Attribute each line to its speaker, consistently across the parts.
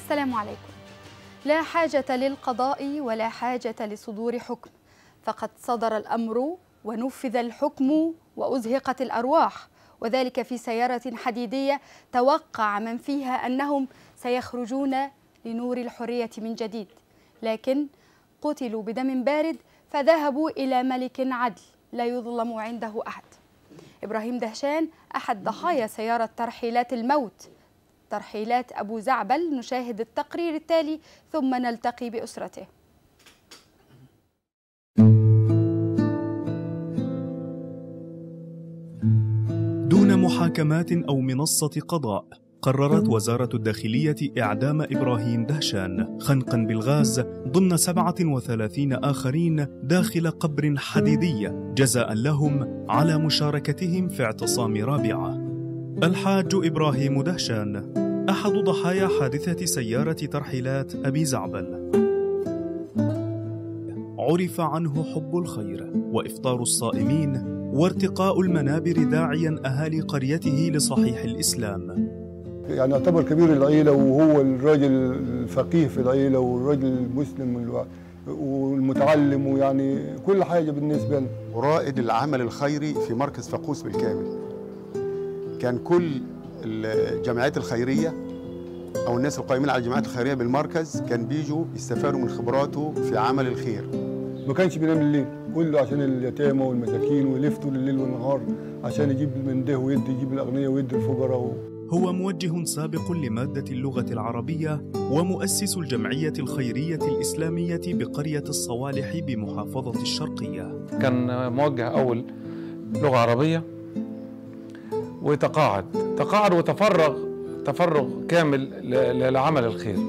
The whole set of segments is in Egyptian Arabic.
Speaker 1: السلام عليكم لا حاجة للقضاء ولا حاجة لصدور حكم فقد صدر الأمر ونفذ الحكم وأزهقت الأرواح وذلك في سيارة حديدية توقع من فيها أنهم سيخرجون لنور الحرية من جديد لكن قتلوا بدم بارد فذهبوا إلى ملك عدل لا يظلم عنده أحد إبراهيم دهشان أحد ضحايا سيارة ترحيلات الموت ترحيلات أبو زعبل نشاهد التقرير التالي ثم نلتقي بأسرته
Speaker 2: دون محاكمات أو منصة قضاء قررت وزارة الداخلية إعدام إبراهيم دهشان خنقا بالغاز ضمن 37 آخرين داخل قبر حديدي جزاء لهم على مشاركتهم في اعتصام رابعة الحاج إبراهيم دهشان أحد ضحايا حادثة سيارة ترحيلات أبي زعبل عرف عنه حب الخير وإفطار الصائمين وارتقاء المنابر داعيا أهالي قريته لصحيح الإسلام
Speaker 3: يعني يعتبر كبير العيلة وهو الراجل الفقيه في العيلة والراجل المسلم والمتعلم ويعني كل حاجة بالنسبة لنا
Speaker 4: ورائد العمل الخيري في مركز فقوس بالكامل كان كل الجمعيات الخيرية أو الناس القائمين على الجمعيات الخيرية بالمركز كان بيجوا يستفادوا من خبراته في عمل الخير
Speaker 3: ما كانش بينام الليل كله عشان اليتامى والمساكين ويلف طول الليل والنهار عشان يجيب من ده ويدي يجيب الأغنياء ويدي الفقراء
Speaker 2: هو موجه سابق لمادة اللغة العربية ومؤسس الجمعية الخيرية الإسلامية بقرية الصوالح بمحافظة الشرقية
Speaker 5: كان موجه أول لغة عربية وتقاعد تقاعد وتفرغ تفرغ كامل لعمل الخير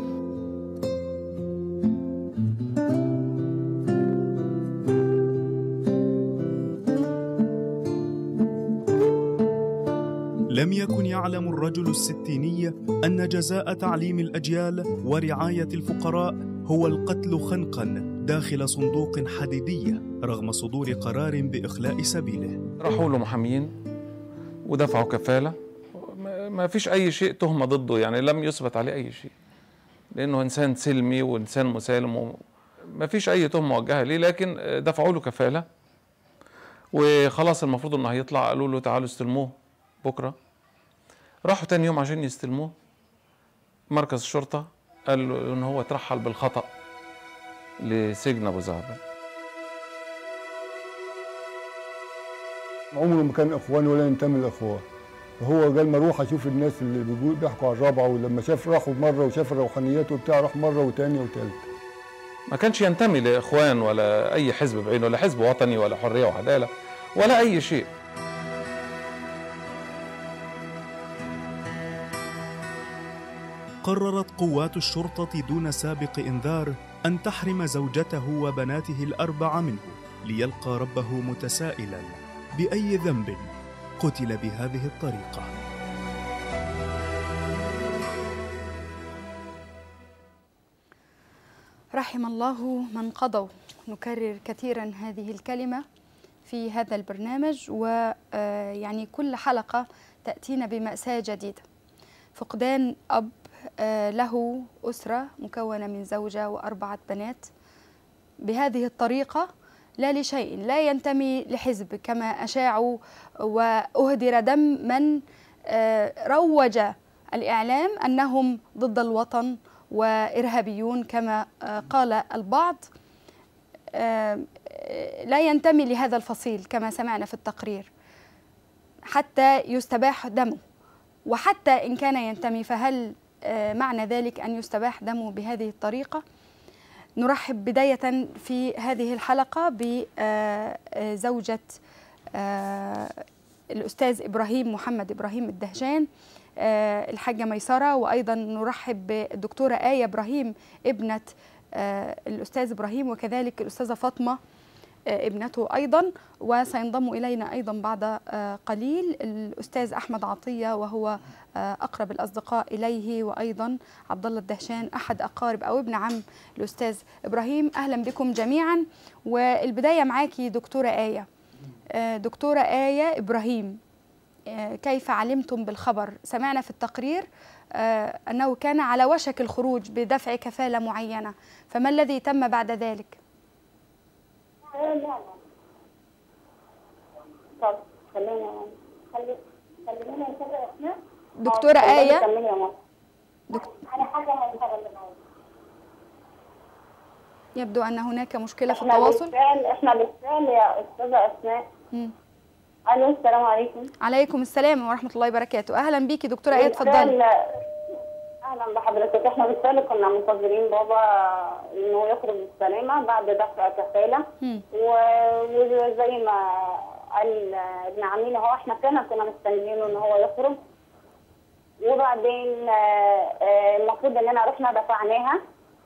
Speaker 2: لم يكن يعلم الرجل الستيني أن جزاء تعليم الأجيال ورعاية الفقراء هو القتل خنقا داخل صندوق حديدي رغم صدور قرار بإخلاء سبيله
Speaker 5: راحوا له محامين ودفعوا كفالة ما فيش أي شيء تهمة ضده يعني لم يثبت عليه أي شيء لأنه إنسان سلمي وإنسان مسالم ما فيش أي تهمة موجهة ليه لكن دفعوا له كفالة وخلاص المفروض إنه هيطلع قالوا له تعالوا استلموه بكرة راحوا تاني يوم عشان يستلموه مركز الشرطة قال له إن هو ترحل بالخطأ لسجن أبو زعبل
Speaker 3: عمره ما كان اخوان ولا ينتمي لاخوان هو قال ما اروح اشوف الناس اللي بيقول بيحكوا على الرابعه ولما شاف راحوا مره وشاف الروحانيات وبتاع راح مره وثانيه وثالثه
Speaker 5: ما كانش ينتمي لاخوان ولا اي حزب بعينه ولا حزب وطني ولا حريه وعداله ولا اي شيء
Speaker 2: قررت قوات الشرطة دون سابق إنذار أن تحرم زوجته وبناته الأربع منه ليلقى ربه متسائلا بأي ذنب قتل بهذه الطريقة
Speaker 1: رحم الله من قضوا نكرر كثيرا هذه الكلمة في هذا البرنامج ويعني كل حلقة تأتينا بمأساة جديدة فقدان أب له أسرة مكونة من زوجة وأربعة بنات بهذه الطريقة لا لشيء لا ينتمي لحزب كما أشاعوا وأهدر دم من روج الإعلام أنهم ضد الوطن وإرهابيون كما قال البعض لا ينتمي لهذا الفصيل كما سمعنا في التقرير حتى يستباح دمه وحتى إن كان ينتمي فهل معنى ذلك أن يستباح دمه بهذه الطريقة نرحب بداية في هذه الحلقة بزوجة الأستاذ إبراهيم محمد إبراهيم الدهشان الحاجة ميسرة وأيضا نرحب بالدكتورة آية إبراهيم ابنة الأستاذ إبراهيم وكذلك الأستاذة فاطمة ابنته أيضا وسينضم إلينا أيضا بعد قليل الأستاذ أحمد عطية وهو أقرب الأصدقاء إليه وأيضا عبد الله الدهشان أحد أقارب أو ابن عم الأستاذ إبراهيم أهلا بكم جميعا والبداية معاكي دكتورة آية دكتورة آية إبراهيم آه، كيف علمتم بالخبر سمعنا في التقرير آه، أنه كان على وشك الخروج بدفع كفالة معينة فما الذي تم بعد ذلك؟
Speaker 6: لا لا طب خلينا خلي خلينا نتابع احنا
Speaker 1: دكتورة
Speaker 6: آه،
Speaker 1: آية
Speaker 6: كملي يا ماما
Speaker 1: دك-
Speaker 6: انا حاجه هنشتغل معاك
Speaker 1: يبدو أن هناك مشكلة في
Speaker 6: احنا
Speaker 1: التواصل
Speaker 6: بالفعل احنا بالفعل يا استاذه اسماء
Speaker 1: مم.
Speaker 6: الو السلام عليكم
Speaker 1: عليكم السلام ورحمة الله وبركاته أهلا بيكي دكتورة آية
Speaker 6: بالفعل-
Speaker 1: اتفضلي
Speaker 6: اهلا بحضرتك احنا بالفعل كنا منتظرين بابا انه يخرج بالسلامه بعد دفع كفاله
Speaker 1: مم.
Speaker 6: و- وزي ما قال ابن عميل اهو احنا فعلا كنا مستنيينه ان هو يخرج وبعدين آه، آه، المفروض اننا رحنا دفعناها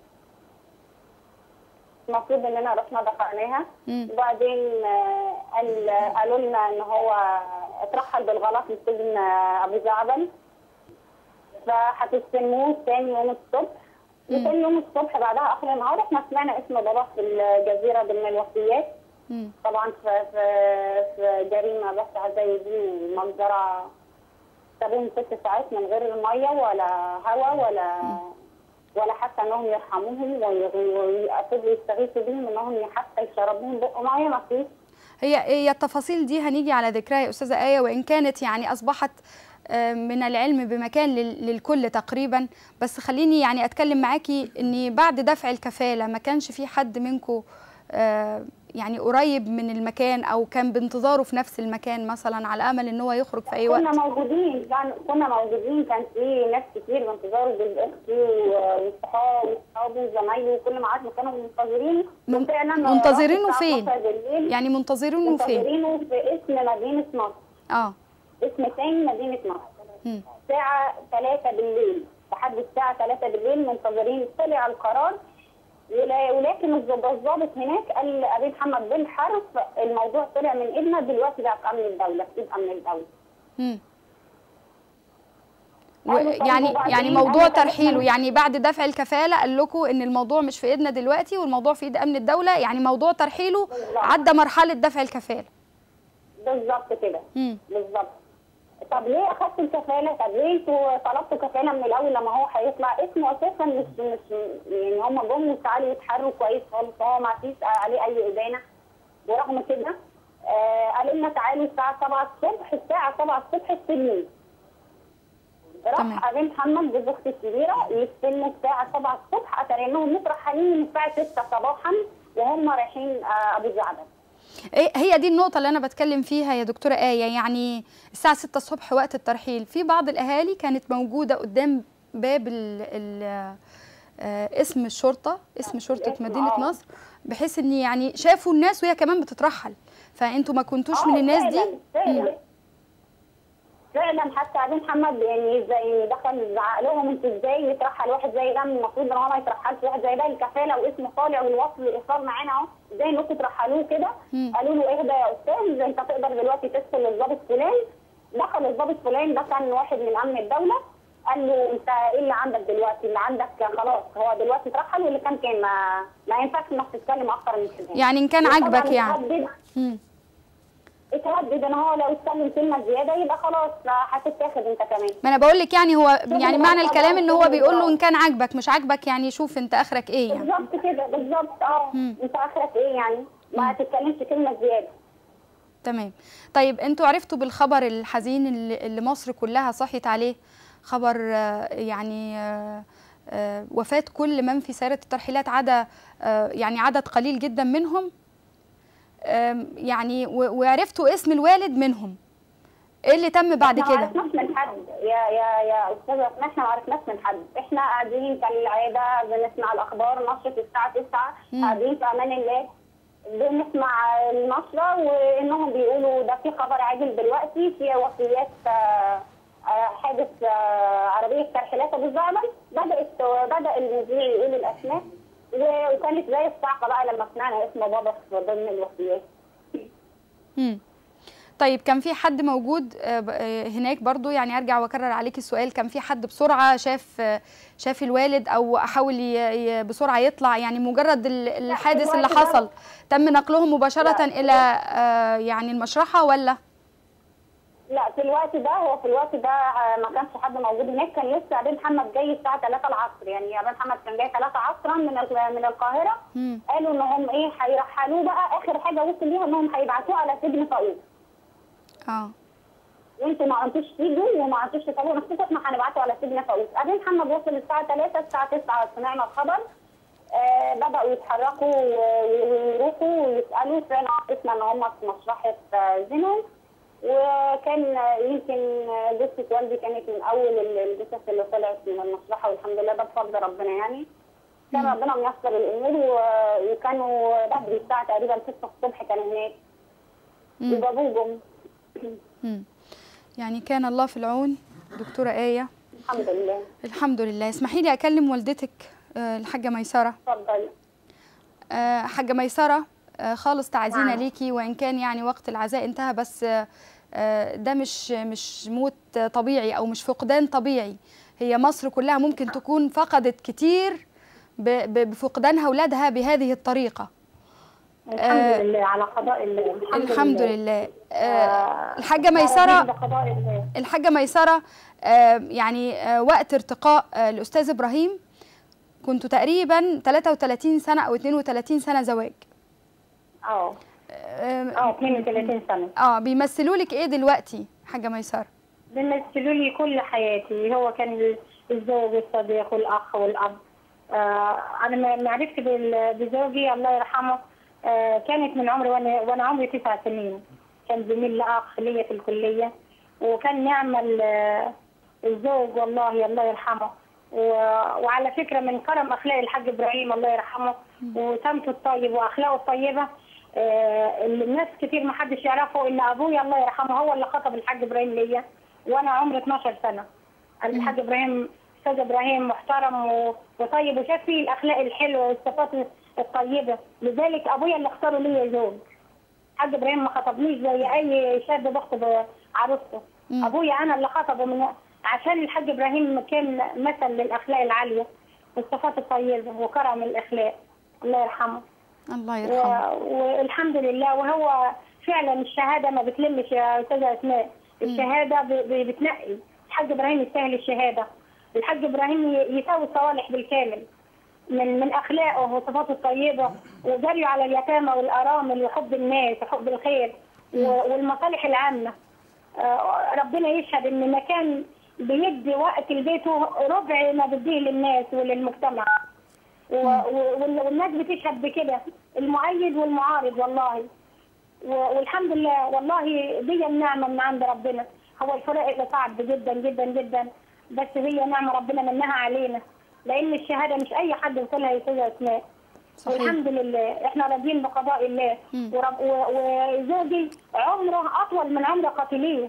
Speaker 6: المفروض اننا رحنا دفعناها
Speaker 1: مم.
Speaker 6: وبعدين آه، قال قالوا لنا ان هو اترحل بالغلط من سجن آه، ابو زعبل فهتستلموه تاني يوم الصبح وتاني يوم الصبح بعدها اخر النهار احنا سمعنا اسم بابا في الجزيره ضمن الوفيات
Speaker 1: مم.
Speaker 6: طبعا في في في جريمه بشعه زي دي ومنظره سابوهم ست ساعات من غير الميه ولا هواء ولا ولا حتى انهم يرحموهم ويفضلوا يستغيثوا بيهم انهم حتى يشربوهم بقوا ميه ما فيش
Speaker 1: هي هي التفاصيل دي هنيجي على ذكرها يا استاذه ايه وان كانت يعني اصبحت آه، من العلم بمكان لل- للكل تقريبا بس خليني يعني اتكلم معاكي ان بعد دفع الكفاله ما كانش في حد منكم يعني قريب من المكان او كان بانتظاره في نفس المكان مثلا على امل ان هو يخرج في اي وقت
Speaker 6: كنا موجودين كان كنا موجودين كان في ناس كتير بانتظاره بالاختي واصحابه واصحابه وزمايله وكل ما قعدنا كانوا منتظرين
Speaker 1: من-
Speaker 6: وفعلا
Speaker 1: منتظرينه
Speaker 6: الساعة
Speaker 1: فين؟
Speaker 6: 12 بالليل
Speaker 1: يعني منتظرينه فين
Speaker 6: منتظرينه في اسم مدينه نصر
Speaker 1: اه
Speaker 6: اسم تاني مدينه نصر
Speaker 1: مم.
Speaker 6: الساعة 3 بالليل لحد الساعة 3 بالليل منتظرين طلع القرار ولا- ولكن الضب- الضابط هناك قال أبي محمد بالحرف الموضوع طلع من إيدنا دلوقتي بقى في أمن الدولة في إيد أمن الدولة
Speaker 1: مم. و-
Speaker 6: أيوة طيب
Speaker 1: يعني
Speaker 6: وبعدين
Speaker 1: يعني موضوع
Speaker 6: أنا
Speaker 1: ترحيله
Speaker 6: كمان-
Speaker 1: يعني بعد دفع الكفاله قال لكم ان الموضوع مش في ايدنا دلوقتي والموضوع في ايد امن الدوله يعني موضوع ترحيله عدى مرحله دفع الكفاله
Speaker 6: بالظبط كده
Speaker 1: مم.
Speaker 6: بالظبط طب ليه أخدت الكفالة؟ طب ليه انتوا طلبتوا كفالة من الأول لما هو هيطلع؟ اسمه أساسا مش مش يعني هم جم وتعالوا يتحروا كويس خالص هو ما فيش عليه أي إدانة ورغم كده آه قالوا لنا تعالوا الساعة 7 الصبح الساعة 7 الصبح استلموا
Speaker 1: تمام.
Speaker 6: راح أبي محمد جوز أختي الكبيرة يستلموا الساعة 7 الصبح أتاري إنهم مترحلين من الساعة 6 صباحا وهم رايحين آه أبو زعبل
Speaker 1: إيه هي دي النقطة اللي أنا بتكلم فيها يا دكتورة آية يعني الساعة 6 الصبح وقت الترحيل في بعض الأهالي كانت موجودة قدام باب ال ال آه، اسم الشرطة اسم شرطة
Speaker 6: الاسم،
Speaker 1: مدينة
Speaker 6: آه.
Speaker 1: نصر بحيث إن يعني شافوا الناس وهي كمان بتترحل فأنتوا ما كنتوش من
Speaker 6: آه،
Speaker 1: الناس دي
Speaker 6: فعلا
Speaker 1: مم.
Speaker 6: فعلا فعلا حتى ابي محمد يعني زي دخل زعق لهم انتوا ازاي يترحل واحد زي ده المفروض ان هو ما يترحلش واحد زي ده الكفاله واسمه طالع والوصل والايصال معانا اهو ازاي انكم ترحلوه كده
Speaker 1: مم.
Speaker 6: قالوا له اهدى يا استاذ انت تقدر دلوقتي تدخل للضابط فلان دخل الضابط فلان ده كان واحد من امن الدوله قال له انت ايه اللي عندك دلوقتي اللي عندك خلاص هو دلوقتي اترحل واللي كان كان ما, ما ينفعش انك تتكلم اكتر من كده
Speaker 1: يعني إن كان
Speaker 6: وطبعاً
Speaker 1: عاجبك يعني
Speaker 6: اتهدد-
Speaker 1: مم.
Speaker 6: اتهدد ان هو لو اتكلم كلمه زياده يبقى خلاص هتتاخد انت كمان
Speaker 1: ما انا بقول لك يعني هو يعني معنى
Speaker 6: طبعاً
Speaker 1: الكلام ان هو
Speaker 6: طبعاً.
Speaker 1: بيقول له ان كان عاجبك مش عاجبك يعني شوف انت اخرك ايه يعني
Speaker 6: بالظبط كده بالظبط اه
Speaker 1: مم.
Speaker 6: انت اخرك ايه يعني ما تتكلمش كلمه زياده
Speaker 1: تمام طيب انتوا عرفتوا بالخبر الحزين اللي, اللي مصر كلها صحيت عليه خبر آه، يعني آه، آه، وفاة كل من في سيارة الترحيلات عدا آه، يعني عدد قليل جدا منهم آم، يعني و- وعرفتوا اسم الوالد منهم ايه اللي تم بعد
Speaker 6: احنا ما
Speaker 1: كده
Speaker 6: عرفناش من حد يا يا يا استاذه اسماء احنا ما عرفناش من حد احنا قاعدين كالعاده بنسمع الاخبار نشره الساعه 9
Speaker 1: مم.
Speaker 6: قاعدين في امان الله بنسمع النشره وانهم بيقولوا ده في خبر عاجل دلوقتي في وفيات آه، آه، حادث آه، عربيه ترحيلات ابو زعبل بدات بدا المذيع يقول الاسماء و- وكانت زي الصعقه بقى لما سمعنا اسم بابا في ضمن الوفيات
Speaker 1: مم. طيب كان في حد موجود آه، ب- آه، هناك برضو يعني ارجع واكرر عليك السؤال كان في حد بسرعه شاف آه، شاف الوالد او حاول ي- ي- بسرعه يطلع يعني مجرد ال- الحادث اللي
Speaker 6: الوالد
Speaker 1: حصل تم نقلهم مباشره
Speaker 6: لا.
Speaker 1: الى آه، يعني المشرحه ولا
Speaker 6: لا في الوقت ده هو في الوقت ده آه، ما كانش حد موجود هناك كان لسه ابن محمد جاي الساعه 3 العصر يعني ابن محمد كان جاي 3 عصرا من ال- من القاهره
Speaker 1: مم.
Speaker 6: قالوا ان هم ايه هيرحلوه بقى اخر حاجه وصل ليها انهم هيبعتوه على سجن فاقوس
Speaker 1: اه
Speaker 6: وانتوا ما انتوش تيجوا وما انتوش تسووا نفسكم احنا هنبعته على سجن فاقوس ابن محمد وصل الساعه 3 الساعه 9 سمعنا الخبر آه بداوا يتحركوا و- ويروحوا ويسالوا فعلا عرفنا ان هم في مشرحه آه، زينهم وكان آه، يمكن آه، جثه والدي كانت من اول ال- الجثث اللي طلعت من المشرحه والحمد لله ده بفضل ربنا يعني كان ربنا ميسر الامور و- وكانوا بدري الساعه تقريبا 6 الصبح كانوا هناك
Speaker 1: مم.
Speaker 6: وجابوه جم
Speaker 1: مم. يعني كان الله في العون دكتورة آية
Speaker 6: الحمد لله
Speaker 1: الحمد لله اسمحي لي أكلم والدتك آه، الحاجة ميسرة
Speaker 6: اتفضلي
Speaker 1: آه، حاجة ميسرة آه، خالص تعزينا
Speaker 6: نعم.
Speaker 1: ليكي وإن كان يعني وقت العزاء انتهى بس آه، آه، ده مش مش موت طبيعي أو مش فقدان طبيعي هي مصر كلها ممكن تكون فقدت كتير ب- ب- بفقدانها أولادها بهذه الطريقة
Speaker 6: الحمد لله على قضاء الله
Speaker 1: الحمد لله آه،
Speaker 6: آه،
Speaker 1: الحاجة ميسرة
Speaker 6: راضين بقضاء الله
Speaker 1: الحاجة ميسرة آه، يعني آه، وقت ارتقاء آه، الأستاذ إبراهيم كنتوا تقريبا 33 سنة أو 32 سنة زواج
Speaker 6: اه
Speaker 1: آه،
Speaker 6: اه 32 سنه
Speaker 1: اه بيمثلوا لك ايه دلوقتي حاجة ميسرة
Speaker 6: بيمثلوا لي كل حياتي هو كان الزوج والصديق والاخ والاب آه انا ما- ما عرفت بال- بزوجي الله يرحمه آه كانت من عمري وانا وانا عمري تسع سنين كان زميل لاخ ليا في الكليه وكان نعم ال- الزوج والله الله يرحمه و- وعلى فكره من كرم اخلاق الحاج ابراهيم الله يرحمه وسمته الطيب واخلاقه الطيبه آه، اللي الناس كتير ما حدش يعرفه ان ابويا الله يرحمه هو اللي خطب الحاج ابراهيم ليا وانا عمري 12 سنه الحاج ابراهيم استاذ ابراهيم محترم و- وطيب وشاف فيه الاخلاق الحلوه والصفات الطيبه لذلك ابويا اللي اختاره ليا زوج الحاج ابراهيم ما خطبنيش زي اي شاب بيخطب عروسته
Speaker 1: مم.
Speaker 6: ابويا انا اللي خطبه من عشان الحاج ابراهيم كان مثل للاخلاق العاليه والصفات الطيبه وكرم الاخلاق الله يرحمه
Speaker 1: الله يرحمه
Speaker 6: و... والحمد لله وهو فعلا الشهاده ما بتلمش يا استاذه اسماء الشهاده ب... ب... بتنقي الحاج ابراهيم يستاهل الشهاده الحاج ابراهيم ي- يساوي الصوالح بالكامل من من اخلاقه وصفاته الطيبه وجريه على اليتامى والارامل وحب الناس وحب الخير و... والمصالح العامه آه، ربنا يشهد ان مكان بيدي وقت لبيته ربع ما بيديه للناس وللمجتمع و- و- وال- والناس بتشهد بكده المؤيد والمعارض والله و- والحمد لله والله دي النعمه من عند ربنا هو الفراق اللي صعب جدا جدا جدا بس هي نعمه ربنا منها علينا لان الشهاده مش اي حد يوصلها يا استاذه اسماء
Speaker 1: صحيح.
Speaker 6: والحمد لله احنا راضيين بقضاء الله
Speaker 1: مم.
Speaker 6: ورب و- وزوجي عمره اطول من عمر قاتليه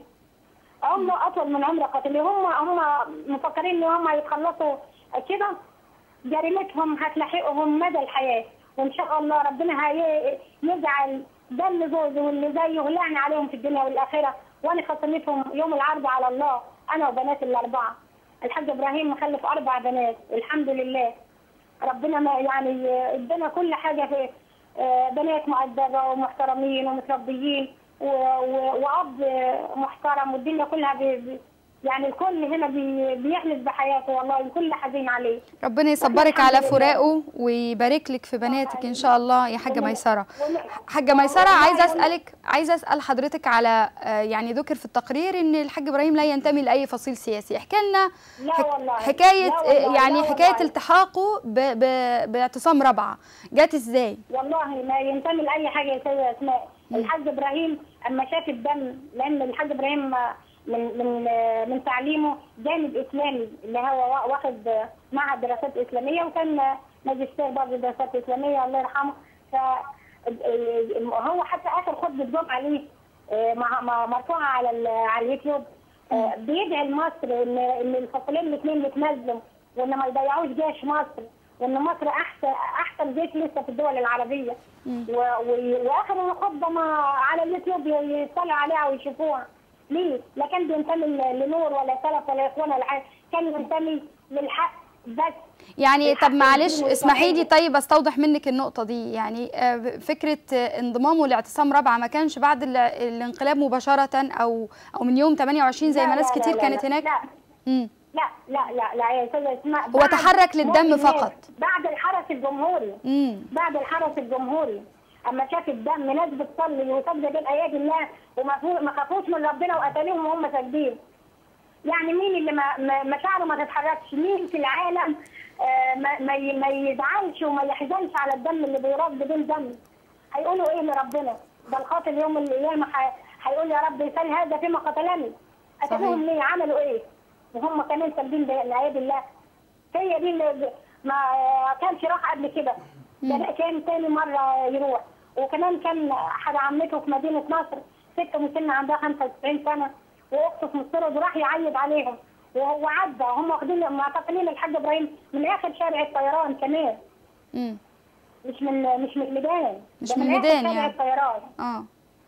Speaker 6: عمره اطول من عمر قاتليه هم هم مفكرين ان هم هيتخلصوا كده جريمتهم هتلاحقهم مدى الحياه وان شاء الله ربنا هي- يجعل دم زوجي واللي زيه لعن عليهم في الدنيا والاخره وانا خصمتهم يوم العرض على الله انا وبناتي الاربعه الحاج ابراهيم مخلف اربع بنات الحمد لله ربنا ما يعني ادانا كل حاجه في آه، بنات مؤدبه ومحترمين ومتربيين و- و- واب محترم والدنيا كلها بي بي- يعني الكل هنا بي بيحلف بحياته والله الكل حزين عليه
Speaker 1: ربنا يصبرك
Speaker 6: الحمد
Speaker 1: على
Speaker 6: لله.
Speaker 1: فراقه ويبارك لك في بناتك ان شاء الله يا حاجه
Speaker 6: ومن-
Speaker 1: ميسره
Speaker 6: ومن-
Speaker 1: حاجه ميسره
Speaker 6: والله
Speaker 1: عايزه
Speaker 6: ومن-
Speaker 1: اسالك عايزه اسال حضرتك على آه، يعني ذكر في التقرير ان الحاج ابراهيم لا ينتمي لاي فصيل سياسي احكي لنا
Speaker 6: لا
Speaker 1: حك-
Speaker 6: والله.
Speaker 1: حكايه
Speaker 6: لا والله،
Speaker 1: آه، يعني
Speaker 6: لا
Speaker 1: حكايه
Speaker 6: والله.
Speaker 1: التحاقه ب... ب... باعتصام رابعه جت ازاي
Speaker 6: والله ما ينتمي لاي حاجه يا استاذه اسماء الحاج ابراهيم اما شاف الدم لان الحاج ابراهيم من من من تعليمه جانب اسلامي اللي هو واخد معهد دراسات اسلاميه وكان ماجستير برضه دراسات اسلاميه الله يرحمه ف هو حتى اخر خطبه جمعه ليه آه، مع- مع- مرفوعه على ال- على اليوتيوب آه، بيدعي لمصر ان ان الفصلين الاثنين يتنازلوا وان ما يضيعوش جيش مصر وان مصر احسن احسن جيش لسه في الدول العربيه و... و... واخر الخطبه ما على اليوتيوب يطلعوا عليها ويشوفوها ليه؟ لا كان بينتمي ل- لنور ولا سلف ولا اخوان ولا حاجه كان ينتمي للحق بس
Speaker 1: يعني
Speaker 6: الحق
Speaker 1: طب معلش
Speaker 6: والدين
Speaker 1: اسمحي لي
Speaker 6: والطاعة.
Speaker 1: طيب استوضح منك النقطة دي يعني آه، فكرة آه، انضمامه لاعتصام رابعة ما كانش بعد ال- الانقلاب مباشرة أو أو من يوم 28 زي
Speaker 6: لا،
Speaker 1: ما
Speaker 6: لا،
Speaker 1: ناس
Speaker 6: لا،
Speaker 1: كتير
Speaker 6: لا،
Speaker 1: كانت
Speaker 6: لا،
Speaker 1: هناك
Speaker 6: لا
Speaker 1: مم.
Speaker 6: لا لا لا لا يا استاذه اسماء
Speaker 1: هو
Speaker 6: بعد
Speaker 1: تحرك للدم
Speaker 6: موت الناس،
Speaker 1: فقط.
Speaker 6: بعد الحرس الجمهوري
Speaker 1: مم.
Speaker 6: بعد الحرس الجمهوري اما شاف الدم ناس بتصلي وسجد بين ايادي الله وما فو- ما خافوش من ربنا وقتلوهم وهم ساجدين يعني مين اللي ما ما- مشاعره ما تتحركش مين في العالم آه، ما ما ي- ما يزعلش وما يحزنش على الدم اللي بيراد بدون دم هيقولوا ايه لربنا ده القاتل يوم القيامه ح- هيقول يا رب سال هذا فيما قتلني قتلوهم ليه عملوا ايه وهم كمان ساجدين بين ايادي الله هي دي اللي ما كانش راح قبل كده ده كان تاني مرة يروح وكمان كان حد عمته في مدينة نصر ست مسنة عندها 95 سنة واخته في مسترد وراح يعيد عليهم وهو عدى هم واخدين معتقلين الحاج ابراهيم من اخر شارع الطيران كمان
Speaker 1: مم.
Speaker 6: مش من مش من الميدان
Speaker 1: مش
Speaker 6: ده
Speaker 1: من
Speaker 6: آخر
Speaker 1: الميدان
Speaker 6: شارع
Speaker 1: يعني.
Speaker 6: الطيران
Speaker 1: اه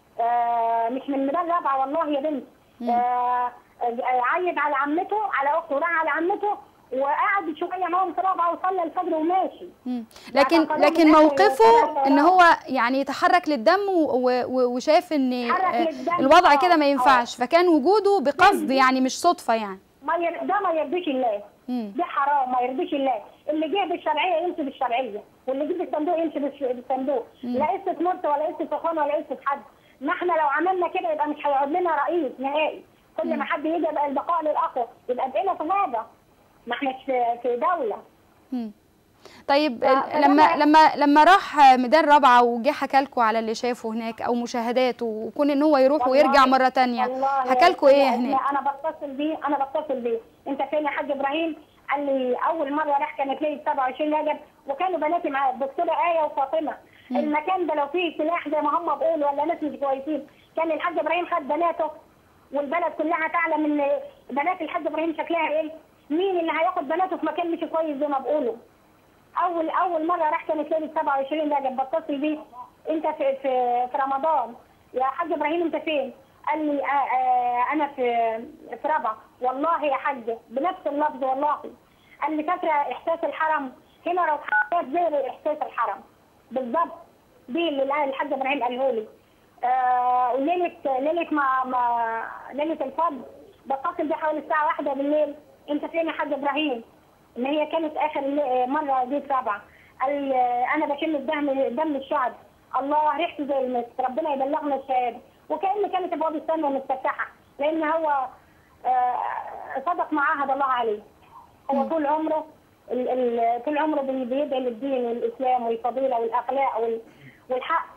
Speaker 6: آه مش من ميدان رابعه والله يا بنت آه آه، عيد على عمته على اخته وراح على عمته وقعد شويه معاهم في رابعه وصلى الفجر وماشي
Speaker 1: مم. لكن
Speaker 6: اعتقلوه
Speaker 1: لكن
Speaker 6: من آخر
Speaker 1: موقفه
Speaker 6: شارع
Speaker 1: ان
Speaker 6: الطيران.
Speaker 1: هو يعني يتحرك للدم و- و- وشاف ان
Speaker 6: يتحرك
Speaker 1: آه،
Speaker 6: للدم،
Speaker 1: الوضع
Speaker 6: آه،
Speaker 1: كده ما
Speaker 6: آه.
Speaker 1: ينفعش فكان وجوده بقصد يعني مش صدفة يعني
Speaker 6: ما ير... ده ما يرضيش الله
Speaker 1: مم.
Speaker 6: ده حرام ما يرضيش الله اللي جه بالشرعيه يمشي بالشرعيه واللي جه بالصندوق يمشي بالش- بالصندوق لا قصه مرت ولا قصه اخوان ولا قصه حد ما احنا لو عملنا كده يبقى مش هيقعد لنا رئيس نهائي كل ما حد يجي يبقى البقاء للاقوى يبقى بقينا في غابه ما احناش في في دوله
Speaker 1: مم. طيب
Speaker 6: ف-
Speaker 1: ال-
Speaker 6: فلما-
Speaker 1: لما لما لما راح ميدان رابعه وجه حكى لكم على اللي شافه هناك او مشاهداته وكون ان هو يروح
Speaker 6: والله-
Speaker 1: ويرجع مره تانية
Speaker 6: والله
Speaker 1: حكى لكم ايه
Speaker 6: أنا-
Speaker 1: هناك
Speaker 6: انا بتصل بيه انا بتصل بيه انت فين يا حاج ابراهيم قال لي اول مره راح كانت ليله 27 رجب وكانوا بناتي معاه الدكتوره ايه وفاطمه المكان ده لو فيه سلاح زي ما هم بيقولوا ولا ناس مش كويسين كان الحاج ابراهيم خد بناته والبلد كلها تعلم ان بنات الحاج ابراهيم شكلها ايه مين اللي هياخد بناته في مكان مش كويس زي ما بيقولوا اول اول مره راح كانت ليله 27 رجب بتصل بيه انت في في, في رمضان يا حاج ابراهيم انت فين؟ قال لي آه آه انا في في رابعه والله يا حاج بنفس اللفظ والله قال لي فاكره احساس الحرم هنا روحانيات زي احساس الحرم بالظبط دي اللي قال الحاج ابراهيم قاله لي آه ليله ليله ما ما ليله الفجر بتصل بيه حوالي الساعه واحدة بالليل انت فين يا حاج ابراهيم؟ ان هي كانت اخر اللي- مره دي سبعه قال آه، انا بشم الدم دم الشعب الله ريحته زي المسك ربنا يبلغنا الشهاده وكان كانت ابواب السماء مفتحه لان هو آه، صدق ما عاهد الله عليه هو طول عمره ال- ال- طول عمره بي- بيدعي للدين والاسلام والفضيله والاخلاق وال- والحق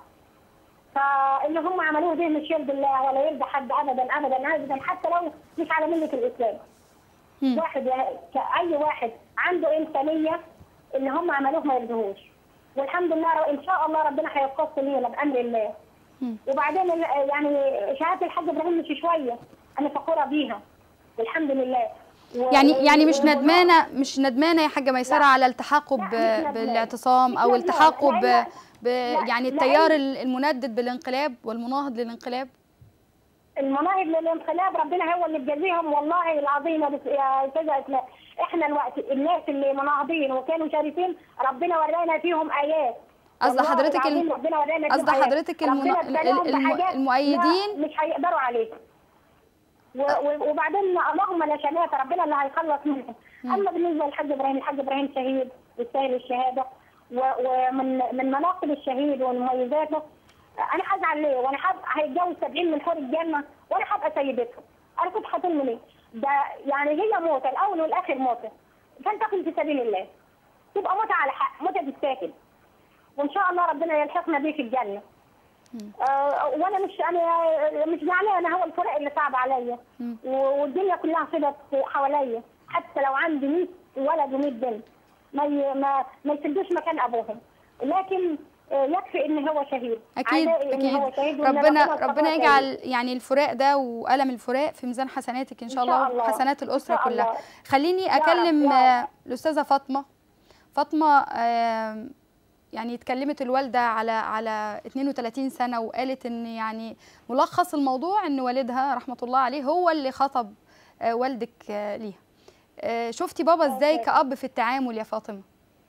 Speaker 6: فاللي هم عملوه ده مش يرضي الله ولا يرضي حد ابدا ابدا ابدا حتى لو مش على مله الاسلام
Speaker 1: مم.
Speaker 6: واحد اي واحد عنده انسانيه اللي هم عملوه ما يرضيهوش والحمد لله رو- ان شاء الله ربنا هيقص لينا بامر الله
Speaker 1: مم.
Speaker 6: وبعدين ال- يعني شهاده الحاج ابراهيم مش شويه انا فخوره بيها والحمد لله و-
Speaker 1: يعني
Speaker 6: و-
Speaker 1: يعني مش
Speaker 6: و-
Speaker 1: ندمانه مش ندمانه يا حاجه ميسره
Speaker 6: لا.
Speaker 1: على التحاقه
Speaker 6: لا،
Speaker 1: ب-
Speaker 6: مش ندمانة.
Speaker 1: بالاعتصام
Speaker 6: مش
Speaker 1: او
Speaker 6: ندمانة.
Speaker 1: التحاقه ب
Speaker 6: لأن-
Speaker 1: ب
Speaker 6: لا،
Speaker 1: يعني
Speaker 6: لأن-
Speaker 1: التيار ال- المندد بالانقلاب والمناهض للانقلاب
Speaker 6: المناهض للانقلاب ربنا هو اللي بجازيهم والله العظيم يا بس- يا استاذه اسماء احنا الوقت الناس اللي مناهضين وكانوا شريفين ربنا ورانا فيهم ايات
Speaker 1: قصد
Speaker 6: والله
Speaker 1: حضرتك
Speaker 6: العظيم
Speaker 1: الم-
Speaker 6: ربنا ورانا
Speaker 1: قصد
Speaker 6: فيهم آيات.
Speaker 1: حضرتك المنا-
Speaker 6: ربنا
Speaker 1: ال-
Speaker 6: ابتلاهم
Speaker 1: الم-
Speaker 6: بحاجات
Speaker 1: المؤيدين؟
Speaker 6: لا مش هيقدروا عليها و- و- وبعدين اللهم لا شماتة ربنا اللي هيخلص منهم اما بالنسبه للحاج ابراهيم الحاج ابراهيم شهيد يستاهل الشهاده و- ومن من مناقب الشهيد ومميزاته انا هزعل ليه وانا حاب هيتجوز 70 من حور الجنه وانا هبقى سيدته انا كنت هتم ليه ده يعني هي موته الاول والاخر موته فلتكن في سبيل الله تبقى موته على حق موته بالساكن وان شاء الله ربنا يلحقنا بيه في الجنه آه وانا مش انا مش زعلانه هو الفرق اللي صعب عليا و- والدنيا كلها صدت حواليا حتى لو عندي 100 ولد و100 بنت ما ي- ما ما يسدوش مكان ابوهم لكن آه، يكفي ان هو شهيد
Speaker 1: اكيد
Speaker 6: عزائي إن هو
Speaker 1: اكيد
Speaker 6: شهيد وإن
Speaker 1: ربنا
Speaker 6: اصطفاه
Speaker 1: ربنا
Speaker 6: شهيد.
Speaker 1: يجعل يعني الفراق ده والم الفراق في ميزان حسناتك ان شاء
Speaker 6: إن شاء
Speaker 1: الله
Speaker 6: الله.
Speaker 1: وحسنات الاسره
Speaker 6: إن شاء
Speaker 1: كلها
Speaker 6: الله.
Speaker 1: خليني
Speaker 6: يا رب،
Speaker 1: اكلم
Speaker 6: يا رب.
Speaker 1: آه، الاستاذه فاطمه فاطمه آم، يعني اتكلمت الوالده على على 32 سنه وقالت ان يعني ملخص الموضوع ان والدها رحمه الله عليه هو اللي خطب آه، والدك آه، ليها آه، شفتي بابا ازاي
Speaker 7: أوكي.
Speaker 1: كأب في التعامل يا فاطمة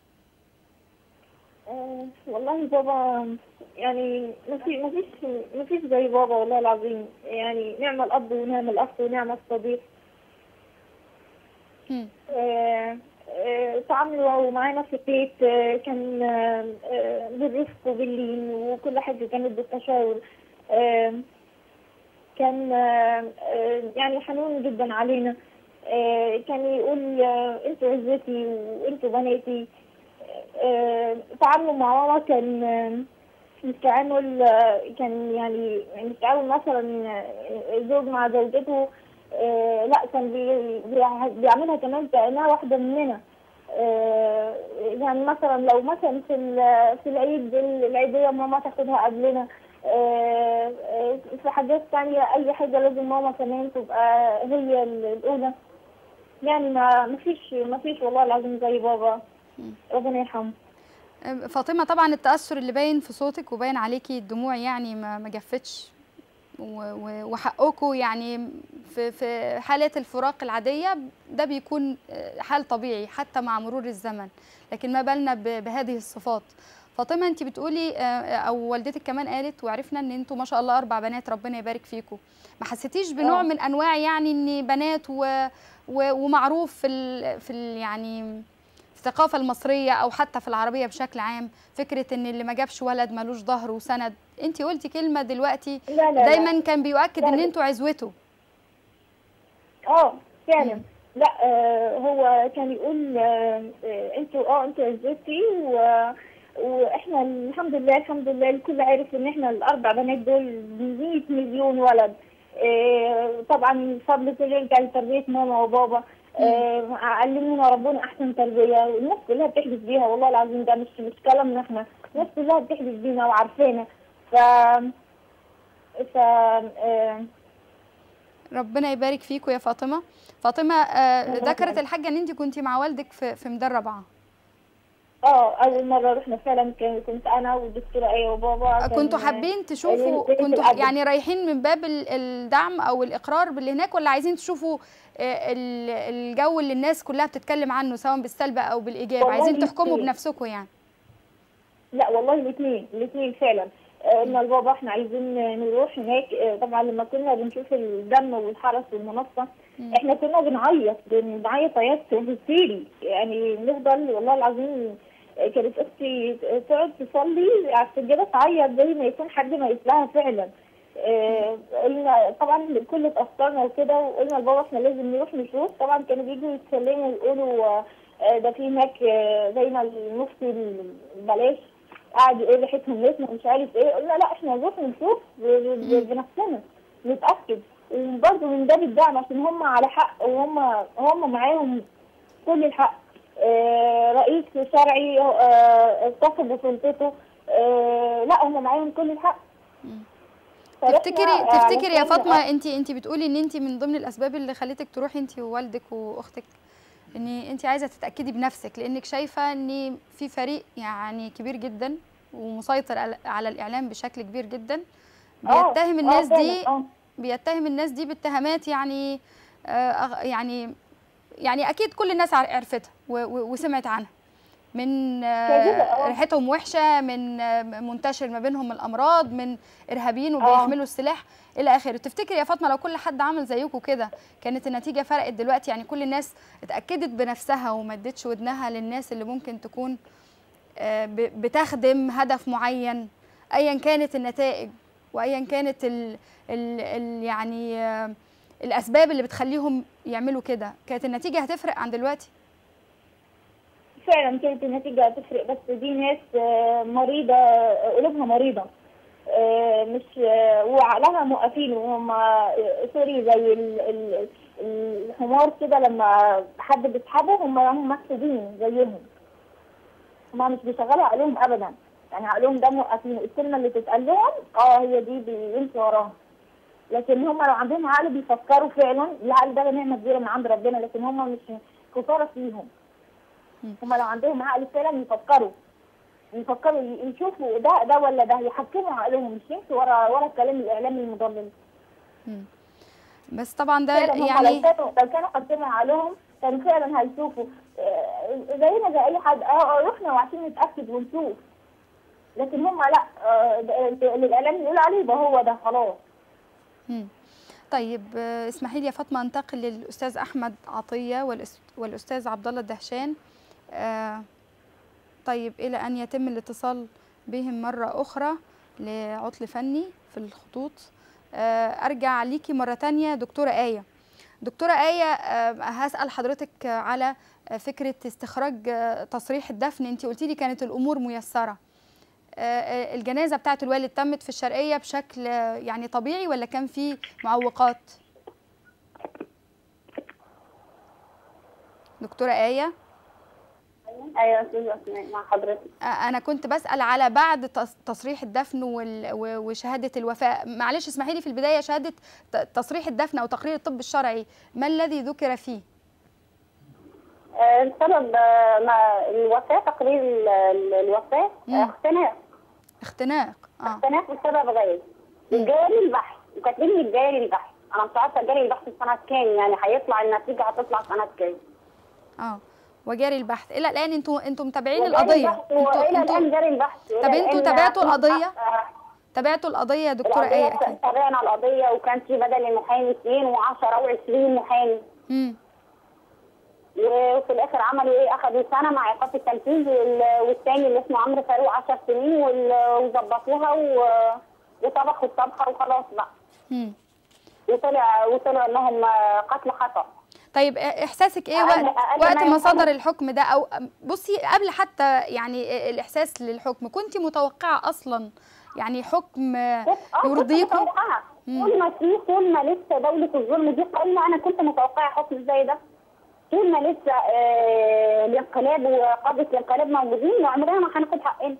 Speaker 7: آه، والله بابا يعني ما في ما فيش ما فيش زي بابا والله العظيم يعني نعم الأب ونعم الأخ ونعم الصديق
Speaker 1: مم.
Speaker 7: آه، آه، تعاملوا معانا في البيت آه، كان آه، آه، بالرفق وباللين وكل حاجة كانت بالتشاور آه، كان آه، آه، يعني حنون جدا علينا آه، كان يقول آه، انتوا عزتي وانتوا بناتي آه، تعامله مع ماما كان آه، مش تعامل آه، كان يعني مش تعامل مثلا آه، زوج مع زوجته آه، لا كان بي- بيع- بيعملها كمان كأنها واحدة مننا آه، يعني مثلا لو مثلا في ال- في العيد العيدية ماما تاخدها قبلنا آه، آه، في حاجات تانية أي حاجة لازم ماما كمان تبقى هي الأولى يعني ما ما فيش ما فيش والله العظيم زي بابا ربنا يرحمه
Speaker 1: آه، فاطمة طبعا التأثر اللي باين في صوتك وباين عليكي الدموع يعني ما ما جفتش و- و- وحقكم يعني في في حالات الفراق العادية ده بيكون آه، حال طبيعي حتى مع مرور الزمن لكن ما بالنا ب- بهذه الصفات فاطمة انت بتقولي آه، او والدتك كمان قالت وعرفنا ان انتوا ما شاء الله اربع بنات ربنا يبارك فيكم ما حسيتيش بنوع
Speaker 7: آه.
Speaker 1: من انواع يعني ان بنات و و ومعروف في ال في ال يعني في الثقافة المصرية أو حتى في العربية بشكل عام فكرة إن اللي ما جابش ولد ملوش ظهر وسند أنت قلتي كلمة دلوقتي
Speaker 7: لا لا لا.
Speaker 1: دايما كان بيؤكد إن
Speaker 7: لا.
Speaker 1: أنتوا عزوته
Speaker 7: اه فعلا لا آه هو كان يقول آه آه، انتوا اه انتوا عزتي و واحنا الحمد لله الحمد لله الكل عارف ان احنا الاربع بنات دول 100 مليون ولد آه طبعا الفضل كله يرجع لتربيه ماما وبابا آه علمونا ربنا احسن تربيه والناس كلها بتحلف بيها والله العظيم ده مش مش كلامنا احنا الناس كلها بتحلف بينا وعارفانا ف ف آه
Speaker 1: ربنا يبارك فيكم يا فاطمة فاطمة آه،
Speaker 7: الله
Speaker 1: ذكرت
Speaker 7: يبارك.
Speaker 1: الحاجة إن أنت كنتي مع والدك في في ميدان رابعة
Speaker 7: اه اول مره رحنا فعلا كان- كنت انا والدكتوره ايه وبابا كان-
Speaker 1: كنتوا حابين تشوفوا
Speaker 7: فكرة
Speaker 1: كنتوا
Speaker 7: الأب.
Speaker 1: يعني رايحين من باب ال- الدعم أو الإقرار باللي هناك ولا عايزين تشوفوا آه، ال- الجو اللي الناس كلها بتتكلم عنه سواء بالسلب أو بالإيجاب
Speaker 7: والله
Speaker 1: عايزين تحكموا
Speaker 7: الاتنين.
Speaker 1: بنفسكم يعني
Speaker 7: لا والله الاثنين الاثنين فعلا آه، قلنا لبابا احنا عايزين نروح هناك آه، طبعا لما كنا بنشوف الدم والحرس والمنصه احنا كنا بنعيط بنعيط عياط هستيري يعني نفضل والله العظيم آه، كانت اختي تقعد تصلي على السجاده تعيط زي ما يكون حد ما لها فعلا آه، قلنا طبعا الكل اتأثرنا وكده وقلنا لبابا احنا لازم نروح نشوف طبعا كانوا بيجوا يتكلموا ويقولوا آه، آه، ده في هناك آه، زي ما المفتي بلاش قاعد يقول ريحتهم نسمة مش عارف ايه قلنا لا احنا نروح نشوف ب- ب- بنفسنا نتأكد وبرضه من باب الدعم عشان هم على حق وهم هم معاهم كل الحق آه، رئيس شرعي آه، اتصل بسلطته آه، لا هم معاهم كل الحق فرحنا،
Speaker 1: تفتكري
Speaker 7: آه،
Speaker 1: تفتكري يا
Speaker 7: علشان-
Speaker 1: فاطمه انت انت بتقولي ان انت من ضمن الاسباب اللي خلتك تروحي انت ووالدك واختك ان انت عايزه تتاكدي بنفسك لانك شايفه ان في فريق يعني كبير جدا ومسيطر على- على الاعلام بشكل كبير جدا
Speaker 7: آه،
Speaker 1: بيتهم
Speaker 7: آه،
Speaker 1: الناس
Speaker 7: فعلاً،
Speaker 1: دي
Speaker 7: آه.
Speaker 1: بيتهم الناس دي باتهامات يعني آه، أغ- يعني يعني اكيد كل الناس عر- عرفتها و- و- وسمعت عنها من آه،
Speaker 7: كده، آه.
Speaker 1: ريحتهم وحشه من آه، منتشر ما بينهم الامراض من ارهابيين وبيحملوا السلاح الى اخره تفتكري يا فاطمه لو كل حد عمل زيكم كده كانت النتيجه فرقت دلوقتي يعني كل الناس اتاكدت بنفسها وما ادتش ودنها للناس اللي ممكن تكون آه، ب- بتخدم هدف معين ايا كانت النتائج وايا كانت ال ال ال يعني آه، الاسباب اللي بتخليهم يعملوا كده كانت النتيجه هتفرق عن دلوقتي
Speaker 7: فعلا كانت النتيجة هتفرق بس دي ناس آه، مريضة آه، قلوبها مريضة آه، مش آه، وعقلها موقفين وهم آه، سوري زي ال- ال- الحمار كده لما حد بيسحبه هم هم محسوبين زيهم هم مش بيشغلوا عقلهم ابدا يعني عقلهم ده موقفين الكلمة اللي تتقال لهم اه هي دي بيمشوا وراها لكن هم لو عندهم عقل بيفكروا فعلا العقل ده نعمة كبيرة من عند ربنا لكن هم مش خسارة فيهم هم لو عندهم عقل فعلا يفكروا يفكروا ي- يشوفوا ده ده ولا ده يحكموا عقلهم مش يمشوا ورا ورا الكلام الاعلامي المضلل
Speaker 1: بس طبعا ده
Speaker 7: فعلا هم لو
Speaker 1: يعني
Speaker 7: كانوا لو كانوا حكموا عقلهم كان فعلا هيشوفوا آه، زينا زي اي حد اه رحنا وعشان نتاكد ونشوف لكن هم لا آه، ده- ده اللي الاعلام بيقول عليه ده هو ده خلاص
Speaker 1: مم. طيب آه، اسمحي لي يا فاطمه انتقل للاستاذ احمد عطيه والأس- والاستاذ عبد الله الدهشان آه، طيب الى ان يتم الاتصال بهم مره اخرى لعطل فني في الخطوط آه، ارجع ليكي مره تانية دكتوره ايه دكتوره ايه آه، هسال حضرتك على آه، فكره استخراج آه، تصريح الدفن انت قلتي لي كانت الامور ميسره آه، آه، الجنازه بتاعه الوالد تمت في الشرقيه بشكل آه، يعني طبيعي ولا كان في معوقات دكتوره ايه
Speaker 6: ايوه يا استاذ اسماء مع حضرتك
Speaker 1: آه، انا كنت بسال على بعد تص- تصريح الدفن وال- و- وشهاده الوفاه معلش اسمحي لي في البدايه شهاده ت- تصريح الدفن او تقرير الطب الشرعي ما الذي ذكر فيه
Speaker 6: آه، السبب آه، ما الوفاه تقرير ال- ال- الوفاه
Speaker 1: مم.
Speaker 6: آه، اختناق
Speaker 1: اختناق اه
Speaker 6: اختناق بسبب غاز جاري البحث وكاتبين لي جاري البحث انا مش عارفه جاري البحث سنه كام يعني هيطلع النتيجه هتطلع سنه كام
Speaker 1: اه وجاري البحث الى الان انتوا انتوا متابعين
Speaker 6: وجاري
Speaker 1: القضيه
Speaker 6: البحث
Speaker 1: انتوا
Speaker 6: والى الان
Speaker 1: انتوا
Speaker 6: جاري البحث
Speaker 1: طب انتوا تابعتوا القضية؟
Speaker 6: آه،
Speaker 1: تابعتوا القضيه يا دكتوره
Speaker 6: القضية
Speaker 1: ايه اكيد
Speaker 6: تابعنا القضيه وكان في بدل المحامي اثنين و10 و20 محامي
Speaker 1: امم
Speaker 6: وفي الاخر عملوا ايه اخذوا سنه مع ايقاف التنفيذ وال- والثاني اللي اسمه عمرو فاروق 10 سنين وال- وظبطوها و- وطبخوا الطبخه وخلاص بقى
Speaker 1: امم
Speaker 6: وطلع وطلع انهم قتل خطا
Speaker 1: طيب احساسك ايه
Speaker 6: أقل-
Speaker 1: وقت
Speaker 6: أقل
Speaker 1: وقت
Speaker 6: ما
Speaker 1: ما
Speaker 6: يفهم.
Speaker 1: صدر الحكم ده او بصي قبل حتى يعني الاحساس للحكم كنت متوقعه اصلا يعني حكم
Speaker 6: اه كنت
Speaker 1: يرضيكم
Speaker 6: متوقعه
Speaker 1: مم.
Speaker 6: طول ما في طول ما لسه دوله الظلم دي قايمه انا كنت متوقعه حكم زي ده طول ما لسه آه الانقلاب وقاده الانقلاب موجودين عمرنا ما هناخد حقنا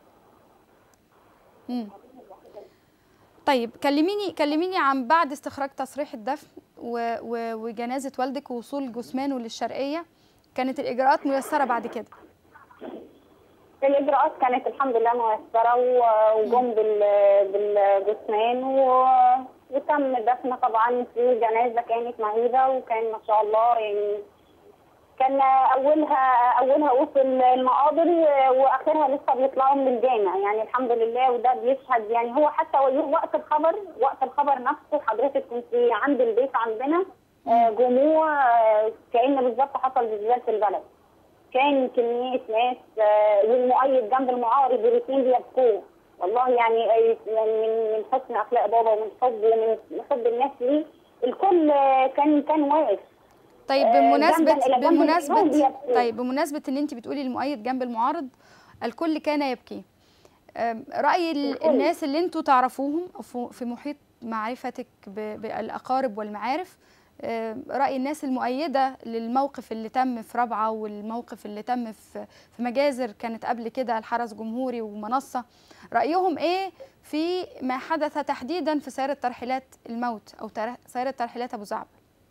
Speaker 1: مم. طيب كلميني كلميني عن بعد استخراج تصريح الدفن و و وجنازه والدك ووصول جثمانه للشرقيه كانت الاجراءات ميسره بعد كده
Speaker 6: الاجراءات كانت الحمد لله ميسره و- وجم بال- بالجثمان و- وتم دفن طبعا في جنازه كانت مهيبه وكان ما شاء الله يعني كان اولها اولها وصل المقابر و- واخرها لسه بيطلعوا من الجامع يعني الحمد لله وده بيشهد يعني هو حتى وقت الخبر وقت الخبر نفسه حضرتك كنت عند البيت عندنا آه، جموع آه، كأن بالظبط حصل زلزال في البلد كان كمية ناس آه، والمؤيد جنب المعارض الاثنين بيبكوا والله يعني آه، يعني من من حسن اخلاق بابا ومن حبه ومن حب الناس ليه الكل آه، كان كان واقف
Speaker 1: طيب
Speaker 6: آه،
Speaker 1: بمناسبه
Speaker 6: جنباً إلى جنب
Speaker 1: بمناسبه
Speaker 6: الإمام بيبكي.
Speaker 1: طيب بمناسبه ان انت بتقولي المؤيد جنب المعارض الكل كان يبكي أم، راي ال-
Speaker 6: الكل.
Speaker 1: الناس اللي انتوا تعرفوهم أو في- في محيط معرفتك ب- بالاقارب والمعارف أم، راي الناس المؤيده للموقف اللي تم في رابعه والموقف اللي تم في في مجازر كانت قبل كده الحرس جمهوري ومنصه رايهم ايه في ما حدث تحديدا في سياره ترحيلات الموت او تر- سياره ترحيلات ابو زعبل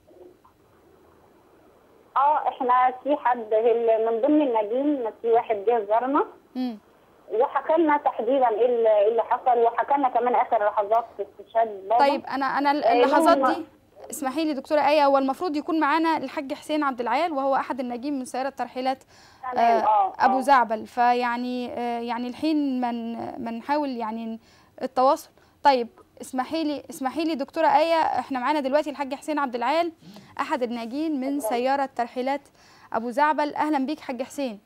Speaker 6: اه احنا في حد ال- من ضمن الناجين في واحد جه زارنا
Speaker 1: مم.
Speaker 6: وحكى لنا تحديدا ايه اللي إيه اللي حصل وحكى لنا كمان اخر لحظات في استشهاد بابا
Speaker 1: طيب انا انا
Speaker 6: آه،
Speaker 1: اللحظات
Speaker 6: هم-
Speaker 1: دي اسمحي لي دكتوره ايه هو المفروض يكون معانا الحاج حسين عبد العال وهو احد الناجين من سياره ترحيلات
Speaker 6: تمام،
Speaker 1: آه،
Speaker 6: آه،
Speaker 1: ابو
Speaker 6: آه.
Speaker 1: زعبل فيعني آه، يعني الحين من من نحاول يعني التواصل طيب اسمحي لي اسمحي لي دكتوره ايه احنا معانا دلوقتي الحاج حسين عبد العال احد الناجين من سياره ترحيلات ابو زعبل اهلا بيك حاج حسين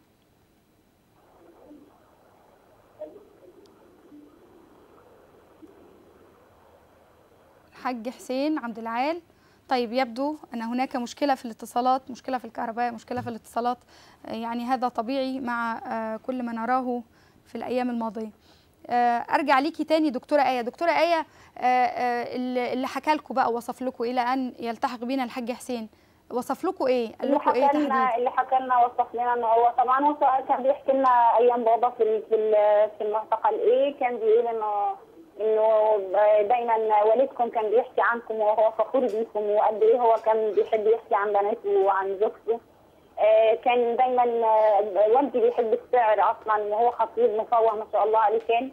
Speaker 1: الحاج حسين عبد العال طيب يبدو ان هناك مشكله في الاتصالات مشكله في الكهرباء مشكله في الاتصالات آه، يعني هذا طبيعي مع آه، كل ما نراه في الايام الماضيه آه، ارجع ليكي تاني دكتوره ايه دكتوره ايه آه، آه، اللي اللي حكى لكم بقى وصف لكم الى ان يلتحق بينا الحاج حسين وصف لكم ايه قال
Speaker 6: اللي
Speaker 1: لكم ايه
Speaker 6: حكى لنا
Speaker 1: تحديدا
Speaker 6: اللي حكى لنا وصف لنا انه هو طبعا هو كان بيحكي لنا ايام بابا في ال- في ال- في المعتقل ايه كان بيقول انه انه دايما والدكم كان بيحكي عنكم وهو فخور بيكم وقد ايه هو كان بيحب يحكي عن بناته وعن زوجته آه، كان دايما آه، والدي بيحب الشعر اصلا وهو خطيب مفوه ما شاء الله عليه كان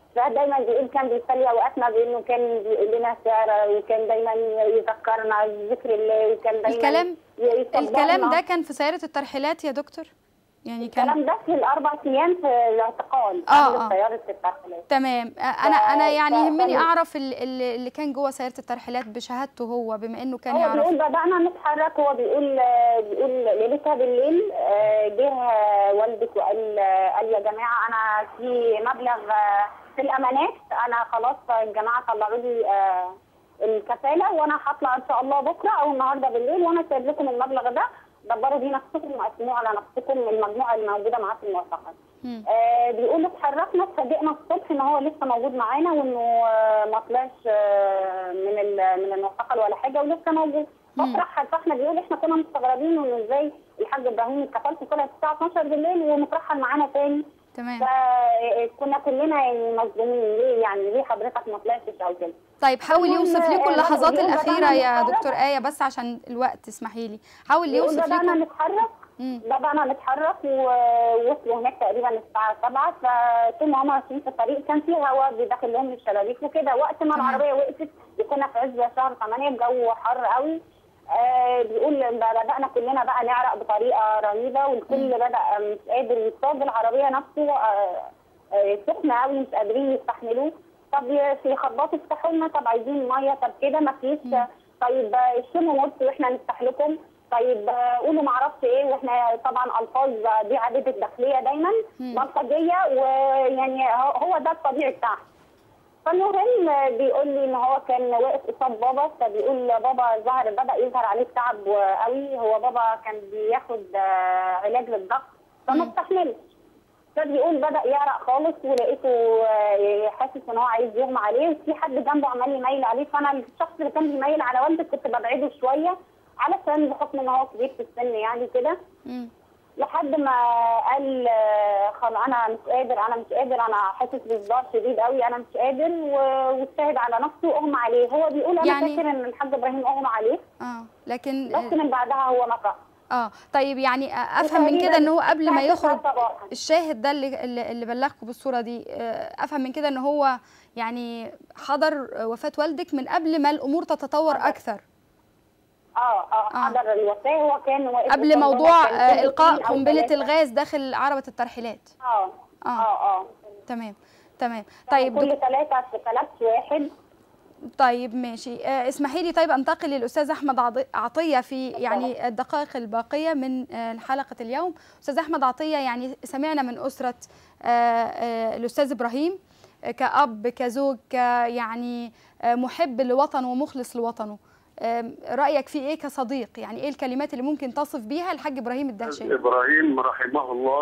Speaker 6: فدايما بيقول كان بيصلي اوقاتنا بانه كان بيقول لنا شعر وكان دايما يذكرنا بذكر الله وكان دايما
Speaker 1: الكلام
Speaker 6: يصبرنا.
Speaker 1: الكلام ده كان في سيارة الترحيلات يا دكتور يعني كان
Speaker 6: الكلام ده في الاربع ايام في الاعتقال
Speaker 1: آه،
Speaker 6: قبل
Speaker 1: آه.
Speaker 6: سياره الترحيلات
Speaker 1: تمام آه، انا انا يعني
Speaker 6: ف-
Speaker 1: يهمني
Speaker 6: فال-
Speaker 1: اعرف ال- ال- اللي كان جوه سيارة الترحيلات بشهادته هو بما انه كان
Speaker 6: هو
Speaker 1: يعرف
Speaker 6: بيقول بدأنا نتحرك هو بيقول بيقول ليلتها بالليل آه، جه والدك وقال قال يا جماعة أنا في مبلغ آه، في الأمانات أنا خلاص الجماعة طلعوا لي آه، الكفالة وأنا هطلع إن شاء الله بكرة أو النهاردة بالليل وأنا سايب لكم المبلغ ده دبروا بيه نفسكم وقسموه على نفسكم المجموعة اللي موجودة معاه في المعتقل.
Speaker 1: مم.
Speaker 6: آه بيقول اتحركنا اتفاجئنا الصبح ان هو لسه موجود معانا وانه آه ما طلعش آه من ال- من المعتقل ولا حاجه ولسه موجود
Speaker 1: مم.
Speaker 6: فاطرح فاحنا بيقول احنا كنا مستغربين انه ازاي الحاج ابراهيم اتكفلت طلعت الساعه 12 بالليل ومترحل معانا تاني
Speaker 1: تمام
Speaker 6: فكنا كلنا يعني مصدومين ليه يعني ليه حضرتك ما طلعتش او كده
Speaker 1: طيب حاول
Speaker 6: المهم،
Speaker 1: يوصف لكم
Speaker 6: آه،
Speaker 1: اللحظات
Speaker 6: بيقول
Speaker 1: الأخيرة
Speaker 6: بدأنا
Speaker 1: يا
Speaker 6: نتحرك.
Speaker 1: دكتور آية بس عشان الوقت اسمحي لي حاول
Speaker 6: بيقول
Speaker 1: يوصف
Speaker 6: بدأنا
Speaker 1: لكم
Speaker 6: نتحرك
Speaker 1: مم.
Speaker 6: بدأنا نتحرك ووصلوا هناك تقريبا الساعة 7 فطول ما هم ماشيين في الطريق كان في هواء بيدخل لهم الشبابيك وكده وقت ما
Speaker 1: تمام.
Speaker 6: العربية وقفت وكنا في عز شهر 8 الجو حر قوي آه بيقول بدأنا كلنا بقى نعرق بطريقة رهيبة والكل بدأ مش قادر يصاب العربية نفسه آه آه سخنة قوي مش قادرين يستحملوه طب في خباط افتحوا لنا طب عايزين مية طب كده ما فيش طيب آه، اشموا موت واحنا نفتح لكم طيب آه، قولوا ما اعرفش ايه واحنا طبعا الفاظ دي عادة الداخلية دايما
Speaker 1: مم.
Speaker 6: بلطجية ويعني هو- هو ده الطبيعي بتاعها فالمهم آه، بيقول لي ان هو كان واقف قصاد بابا فبيقول بابا ظهر بدا يظهر عليه تعب قوي هو بابا كان بياخد آه، علاج للضغط فما
Speaker 1: مم.
Speaker 6: استحملش فبيقول بدا يعرق خالص ولقيته آه، حاسس ان هو عايز يغمى عليه وفي حد جنبه عمال يميل عليه فانا الشخص اللي كان بيميل على والدي كنت ببعده شويه علشان بحكم ان هو كبير في السن يعني كده
Speaker 1: مم.
Speaker 6: لحد ما قال آه، خلاص انا مش قادر انا مش قادر انا حاسس بصداع شديد قوي انا مش قادر و- واجتهد على نفسه واغمى عليه هو بيقول انا
Speaker 1: يعني-
Speaker 6: فاكر ان الحاج ابراهيم اغمى عليه
Speaker 1: اه لكن
Speaker 6: بس من بعدها هو نطق
Speaker 1: اه طيب يعني آه، افهم من كده ان هو قبل ما
Speaker 6: الساعة
Speaker 1: يخرج
Speaker 6: 9 صباحاً.
Speaker 1: الشاهد ده اللي اللي اللي بلغكم بالصوره دي آه، افهم من كده ان هو يعني حضر وفاه والدك من قبل ما الامور تتطور
Speaker 6: حضر.
Speaker 1: اكثر
Speaker 6: اه اه
Speaker 1: آه.
Speaker 6: حضر الوفاه هو كان واقف
Speaker 1: قبل
Speaker 6: قدام
Speaker 1: موضوع
Speaker 6: بابا، كان
Speaker 1: آه،
Speaker 6: كل
Speaker 1: القاء
Speaker 6: اثنين أو
Speaker 1: قنبله
Speaker 6: ثلاثة.
Speaker 1: الغاز داخل عربه الترحيلات
Speaker 6: اه
Speaker 1: آه.
Speaker 6: اه اه
Speaker 1: تمام تمام طيب
Speaker 6: كل
Speaker 1: دك-
Speaker 6: ثلاثة في كلبش واحد
Speaker 1: طيب ماشي آه، اسمحي لي طيب انتقل للاستاذ احمد عضي- عطيه في يعني الدقائق الباقيه من آه، حلقه اليوم استاذ احمد عطيه يعني سمعنا من اسره آه، آه، الاستاذ ابراهيم آه، كاب كزوج ك يعني آه، محب لوطنه ومخلص لوطنه آم، رايك فيه ايه كصديق يعني ايه الكلمات اللي ممكن تصف بيها الحاج ابراهيم الدهشوري
Speaker 8: ابراهيم رحمه الله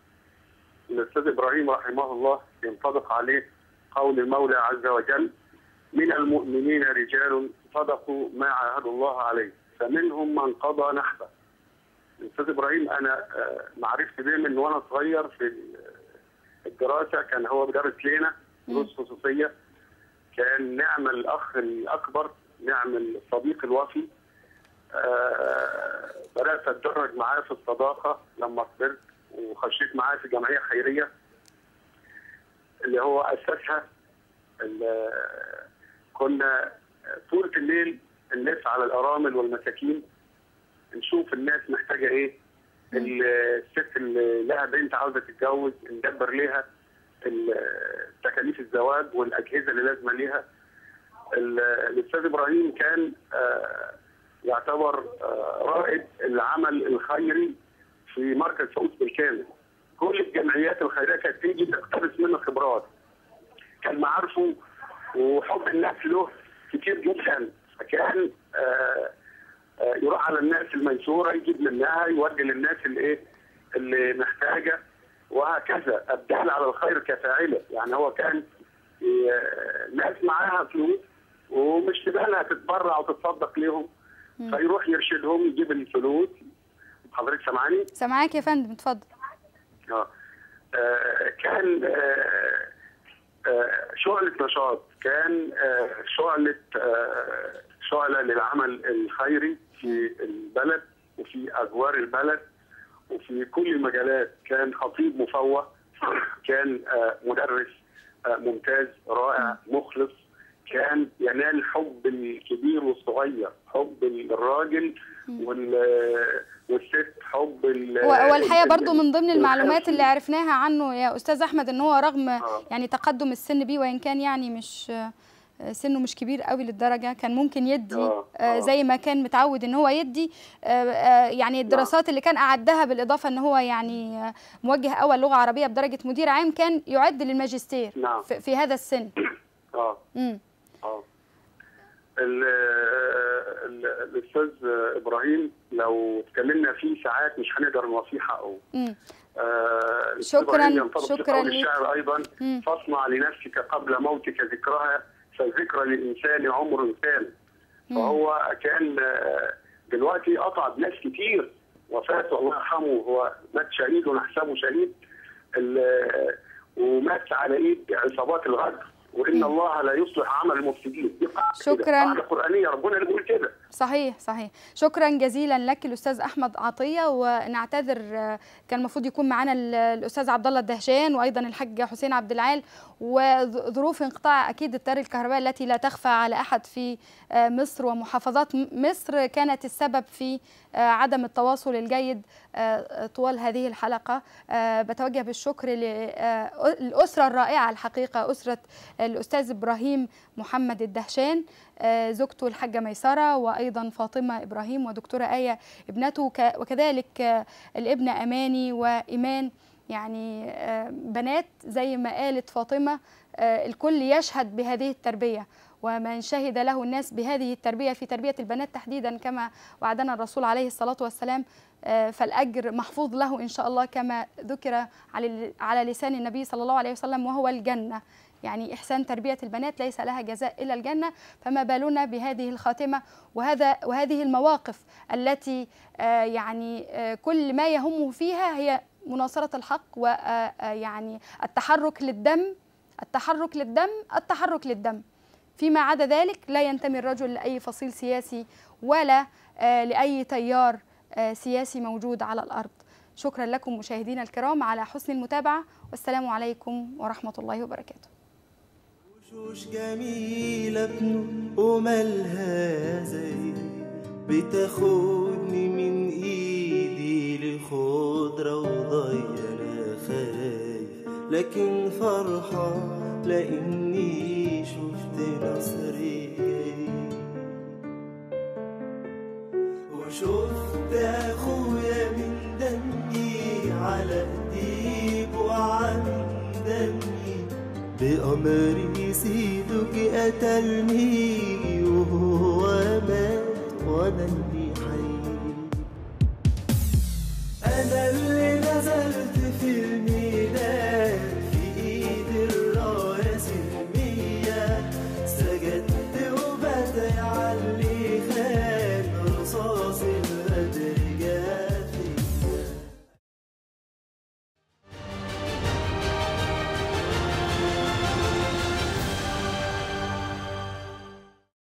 Speaker 8: الاستاذ ابراهيم رحمه الله ينطبق عليه قول المولى عز وجل من المؤمنين رجال صدقوا ما عاهدوا الله عليه فمنهم من قضى نحبه الاستاذ ابراهيم انا آه، معرفتي بيه من وانا صغير في الدراسه كان هو بيدرس لينا دروس خصوصيه كان نعم الاخ الاكبر نعم الصديق الوفي آه، بدات اتدرج معاه في الصداقه لما كبرت وخشيت معاه في جمعيه خيريه اللي هو اسسها ال- كنا طول الليل نلف على الارامل والمساكين نشوف الناس محتاجه ايه الست اللي لها بنت عاوزه تتجوز ندبر ليها ال- تكاليف الزواج والاجهزه اللي لازمه ليها ال- الاستاذ ابراهيم كان آه، يعتبر آه، رائد العمل الخيري في مركز فؤوس بالكامل كل الجمعيات الخيريه كانت تيجي تقتبس منه خبرات كان معارفه وحب الناس له كتير جدا فكان آه، آه، يروح على الناس الميسوره يجيب منها يودي للناس اللي ايه اللي محتاجه وهكذا الدال على الخير كفاعله يعني هو كان آه، ناس معاها فلوس ومش تبالها تتبرع وتتصدق ليهم فيروح يرشدهم يجيب الفلوس حضرتك سامعاني؟
Speaker 1: سامعاك يا فندم اتفضل
Speaker 8: آه. آه، كان آه، آه، شعلة نشاط كان آه، شعلة آه، شعلة للعمل الخيري في البلد وفي أدوار البلد وفي كل المجالات كان خطيب مفوه كان آه، مدرس آه، ممتاز رائع مخلص كان ينال حب الكبير والصغير حب الراجل وال- والست حب ال-
Speaker 1: و- والحقيقه
Speaker 8: ال-
Speaker 1: برضو من ضمن المعلومات
Speaker 8: والخلق.
Speaker 1: اللي عرفناها عنه يا استاذ احمد ان هو رغم
Speaker 8: آه.
Speaker 1: يعني تقدم السن بيه وان كان يعني مش سنه مش كبير قوي للدرجه كان ممكن يدي
Speaker 8: آه،
Speaker 1: آه،
Speaker 8: آه.
Speaker 1: زي ما كان متعود ان هو يدي آه، آه، يعني الدراسات اللي كان اعدها بالاضافه ان هو يعني آه، موجه اول لغه عربيه بدرجه مدير عام كان يعد للماجستير
Speaker 8: نعم.
Speaker 1: في في هذا السن
Speaker 8: اه
Speaker 1: امم
Speaker 8: اه ال- ال- الاستاذ ابراهيم لو اتكلمنا فيه ساعات مش هنقدر نوفيه حقه
Speaker 1: امم
Speaker 8: آه، الأستاذ
Speaker 1: شكراً-
Speaker 8: إبراهيم ينطبق في
Speaker 1: شكراً
Speaker 8: قول
Speaker 1: ليك.
Speaker 8: الشاعر ايضا
Speaker 1: مم.
Speaker 8: فاصنع لنفسك قبل موتك ذكرها فذكرى للانسان عمر كان فهو كان آه، دلوقتي قطع بناس كتير وفاته الله يرحمه هو مات شهيد ونحسبه شهيد ال- ومات على ايد عصابات الغدر وان الله لا يصلح عمل المفسدين دي قاعدة كده،
Speaker 1: شكراً.
Speaker 8: قاعده قرانيه ربنا اللي بيقول كده
Speaker 1: صحيح صحيح شكرا جزيلا لك الاستاذ احمد عطيه ونعتذر آه، كان المفروض يكون معنا ال- الاستاذ عبد الله الدهشان وايضا الحاج حسين عبد العال وظروف انقطاع اكيد التيار الكهربائي التي لا تخفى على احد في آه، مصر ومحافظات م- مصر كانت السبب في آه، عدم التواصل الجيد آه، طوال هذه الحلقه آه، بتوجه بالشكر للاسره الرائعه الحقيقه اسره الاستاذ ابراهيم محمد الدهشان آه، زوجته الحاجة ميسرة وأيضا فاطمة إبراهيم ودكتورة آية ابنته ك- وكذلك آه، الابنة أماني وإيمان يعني آه، بنات زي ما قالت فاطمة آه، الكل يشهد بهذه التربية ومن شهد له الناس بهذه التربية في تربية البنات تحديدا كما وعدنا الرسول عليه الصلاة والسلام آه، فالأجر محفوظ له إن شاء الله كما ذكر على على لسان النبي صلى الله عليه وسلم وهو الجنة يعني إحسان تربية البنات ليس لها جزاء إلا الجنة فما بالنا بهذه الخاتمة وهذا وهذه المواقف التي آه، يعني آه، كل ما يهمه فيها هي مناصرة الحق ويعني التحرك للدم التحرك للدم التحرك للدم فيما عدا ذلك لا ينتمي الرجل لأي فصيل سياسي ولا آه، لأي تيار آه، سياسي موجود على الأرض شكرا لكم مشاهدينا الكرام على حسن المتابعة والسلام عليكم ورحمة الله وبركاته
Speaker 9: وشوش جميلة بنور ومالها زي بتاخدني من ايدي لخضرة وضية انا خايف لكن فرحان لاني شفت نصري جاي وشفت اخويا من دمي على ايديك وعن دمي بأمر سيدك قتلني وهو مات وانا اللي حي انا اللي